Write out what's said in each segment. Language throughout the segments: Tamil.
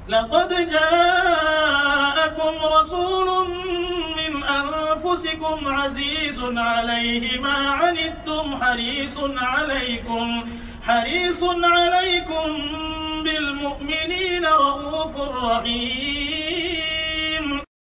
لقد جاءكم رسول من أنفسكم عزيز عليه ما عنتم حريص عليكم حريص عليكم بالمؤمنين رؤوف رحيم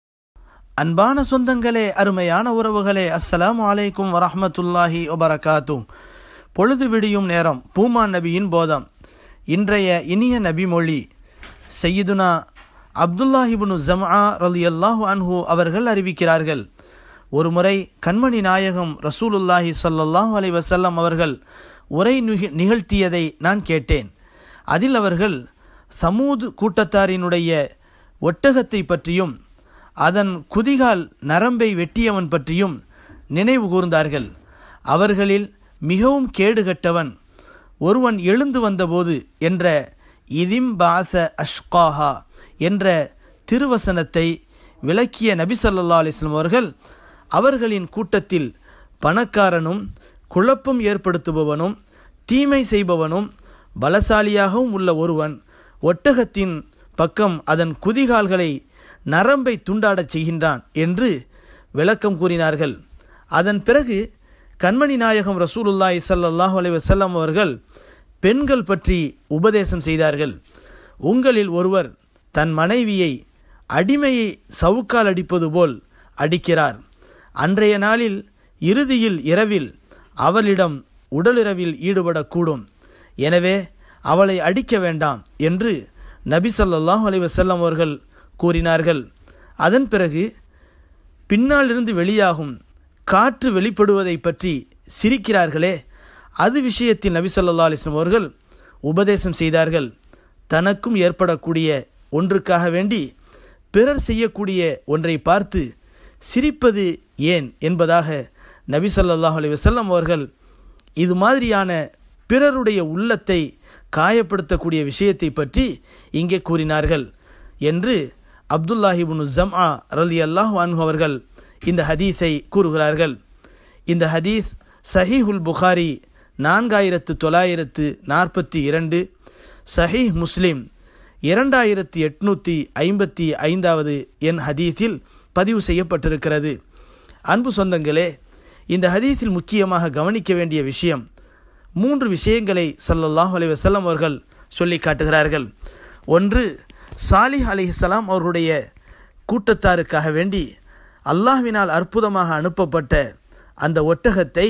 அன்பான சொந்தங்களே அருமையான உறவுகளே அஸ்ஸலாமு அலைக்கும் வரஹ்மத்துல்லாஹி வபரகாத்து பொழுது விடியும் நேரம் பூமான் நபியின் போதம் இன்றைய இனிய நபி மொழி சையதுனா அப்துல்லாஹிபுனு ஜம்ஆ ரலியல்லாஹு அன்ஹு அவர்கள் அறிவிக்கிறார்கள் ஒருமுறை கண்மணி நாயகம் ரசூலுல்லாஹி ஸல்லல்லாஹு அலைஹி வஸல்லம் அவர்கள் உரை நிக- நிகழ்த்தியதை நான் கேட்டேன் அதில் அவர்கள் சமூது கூட்டத்தாரினுடைய ஒட்டகத்தை பற்றியும் அதன் குதிகால் நரம்பை வெட்டியவன் பற்றியும் நினைவு கூர்ந்தார்கள் அவர்களில் மிகவும் கேடுகட்டவன் ஒருவன் எழுந்து வந்தபோது என்ற இதிம் பாச அஷ்காஹா என்ற திருவசனத்தை விளக்கிய நபி ஸல்லல்லாஹு அலைஹி வஸல்லம் அவர்கள் அவர்களின் கூட்டத்தில் பணக்காரனும் குழப்பம் ஏற்படுத்துபவனும் தீமை செய்பவனும் பலசாலியாகவும் உள்ள ஒருவன் ஒட்டகத்தின் பக்கம் அதன் குதிகால்களை நரம்பை துண்டாடச் செய்கின்றான் என்று விளக்கம் கூறினார்கள் அதன் பிறகு கண்மணி நாயகம் ரசூலுல்லாஹி ஸல்லல்லாஹு அலைஹி வஸல்லம் அவர்கள் பெண்கள் பற்றி உபதேசம் செய்தார்கள் உங்களில் ஒருவர் தன் மனைவியை அடிமையை சவுக்கால் அடிப்பது போல் அடிக்கிறார் அன்றைய நாளில் இறுதியில் இரவில் அவளிடம் உடலுறவில் ஈடுபடக்கூடும் எனவே அவளை அடிக்க வேண்டாம் என்று நபி ஸல்லல்லாஹு அலைஹி வஸல்லம் அவர்கள் கூறினார்கள் அதன் பிறகு பின்னால் இருந்து வெளியாகும் காற்று வெளிப்படுவதை பற்றி சிரிக்கிறார்களே அது விஷயத்தில் நபி ஸல்லல்லாஹு அலைஹி வஸல்லம் அவர்கள் உபதேசம் செய்தார்கள் தனக்கும் ஏற்படக்கூடிய ஒன்றுக்காக வேண்டி பிறர் செய்யக்கூடிய ஒன்றை பார்த்து சிரிப்பது ஏன் என்பதாக நபி ஸல்லல்லாஹு அலைஹி வஸல்லம் அவர்கள் இது மாதிரியான பிறருடைய உள்ளத்தை காயப்படுத்தக்கூடிய விஷயத்தை பற்றி இங்கே கூறினார்கள் என்று அப்துல்லாஹிபுனு ஜம்ஆ ரலி அல்லாஹ் அன்ஹு அவர்கள் இந்த ஹதீஸை கூறுகிறார்கள் இந்த ஹதீஸ் சஹீஹுல் புகாரி நான்காயிரத்து தொள்ளாயிரத்து நாற்பத்தி இரண்டு சஹீஹ் முஸ்லிம் இரண்டாயிரத்தி எட்நூற்றி ஐம்பத்தி ஐந்தாவது என் ஹதீஸில் பதிவு செய்யப்பட்டிருக்கிறது அன்பு சொந்தங்களே இந்த ஹதீஸில் முக்கியமாக கவனிக்க வேண்டிய விஷயம் மூன்று விஷயங்களை ஸல்லல்லாஹு அலைஹி வஸல்லம் அவர்கள் சொல்லி காட்டுகிறார்கள் ஒன்று சாலிஹ் அலைஹிஸ்ஸலாம் அவர்களுடைய கூட்டத்தாருக்காக வேண்டி அல்லாஹ்வினால் அற்புதமாக அனுப்பப்பட்ட அந்த ஒட்டகத்தை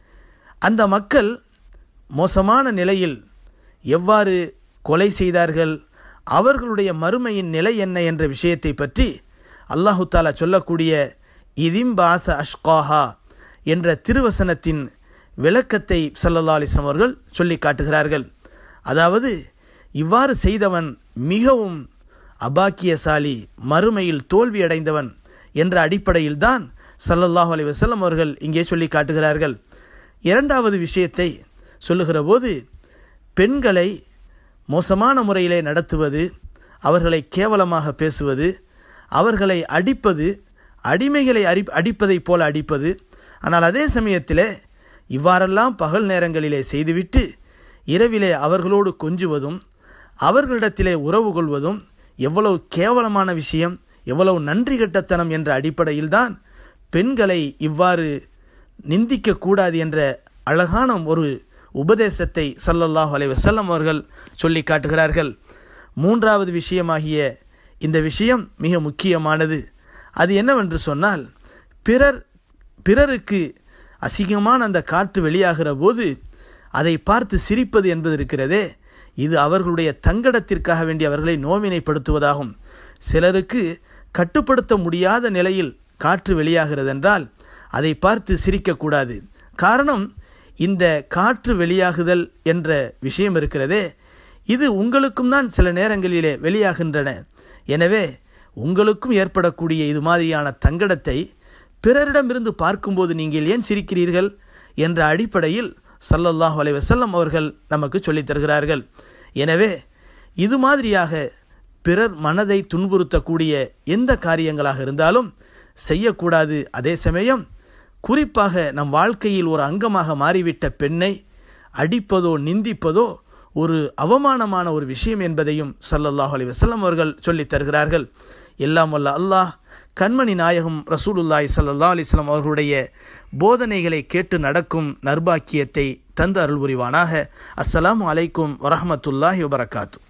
அந்த மக்கள் மோசமான நிலையில் எவ்வாறு கொலை செய்தார்கள் அவர்களுடைய மறுமையின் நிலை என்ன என்ற விஷயத்தை பற்றி அல்லாஹு தாலா சொல்லக்கூடிய இதிம் பாச அஷ்காஹா என்ற திருவசனத்தின் விளக்கத்தை ஸல்லல்லாஹு அலைஹி வஸல்லம் அவர்கள் சொல்லி காட்டுகிறார்கள் அதாவது இவ்வாறு செய்தவன் மிகவும் அபாக்கியசாலி மறுமையில் தோல்வியடைந்தவன் என்ற அடிப்படையில்தான் ஸல்லல்லாஹு அலைஹி வஸல்லம் அவர்கள் இங்கே சொல்லி காட்டுகிறார்கள் இரண்டாவது விஷயத்தை சொல்லுகிற போது பெண்களை மோசமான முறையிலே நடத்துவது அவர்களை கேவலமாக பேசுவது அவர்களை அடிப்பது அடிமைகளை அடி அடிப்பதைப் போல அடிப்பது ஆனால் அதே சமயத்திலே இவ்வாறெல்லாம் பகல் நேரங்களிலே செய்துவிட்டு இரவிலே அவர்களோடு கொஞ்சுவதும் அவர்களிடத்திலே உறவு கொள்வதும் எவ்வளவு கேவலமான விஷயம் எவ்வளவு நன்றி கெட்டத்தனம் என்ற அடிப்படையில்தான் பெண்களை இவ்வாறு நிந்திக்க கூடாது என்ற அழகான ஒரு உபதேசத்தை ஸல்லல்லாஹு அலைஹி வஸல்லம் அவர்கள் சொல்லி காட்டுகிறார்கள் மூன்றாவது விஷயமாகிய இந்த விஷயம் மிக முக்கியமானது அது என்னவென்று சொன்னால் பிறர் பிறருக்கு அசிங்கமான அந்த காற்று வெளியாகிற போது அதை பார்த்து சிரிப்பது என்பது இருக்கிறதே இது அவர்களுடைய தங்கடத்திற்காக வேண்டி அவர்களை நோவினைப்படுத்துவதாகும் சிலருக்கு கட்டுப்படுத்த முடியாத நிலையில் காற்று வெளியாகிறது என்றால் அதை பார்த்து சிரிக்கக்கூடாது காரணம் இந்த காற்று வெளியாகுதல் என்ற விஷயம் இருக்கிறதே இது உங்களுக்கும் தான் சில நேரங்களிலே வெளியாகின்றன எனவே உங்களுக்கும் ஏற்படக்கூடிய இது மாதிரியான தங்கடத்தை பிறரிடமிருந்து பார்க்கும்போது நீங்கள் ஏன் சிரிக்கிறீர்கள் என்ற அடிப்படையில் ஸல்லல்லாஹு அலைஹி வஸல்லம் அவர்கள் நமக்கு சொல்லித் தருகிறார்கள் எனவே இது மாதிரியாக பிறர் மனதை துன்புறுத்தக்கூடிய எந்த காரியங்களாக இருந்தாலும் செய்யக்கூடாது அதே சமயம் குறிப்பாக நம் வாழ்க்கையில் ஒரு அங்கமாக மாறிவிட்ட பெண்ணை அடிப்பதோ நிந்திப்பதோ ஒரு அவமானமான ஒரு விஷயம் என்பதையும் சல்லல்லாஹு அலைஹி வஸல்லம் அவர்கள் சொல்லித் தருகிறார்கள் எல்லாம் வல்ல அல்லாஹ் கண்மணி நாயகம் ரசூலுல்லாஹி ஸல்லல்லாஹு அலைஹி வஸல்லம் அவர்களுடைய போதனைகளை கேட்டு நடக்கும் நர்பாக்கியத்தை தந்து அருள் புரிவானாக அஸ்ஸலாமு அலைக்கும் வரஹ்மத்துல்லாஹி வபரகாத்து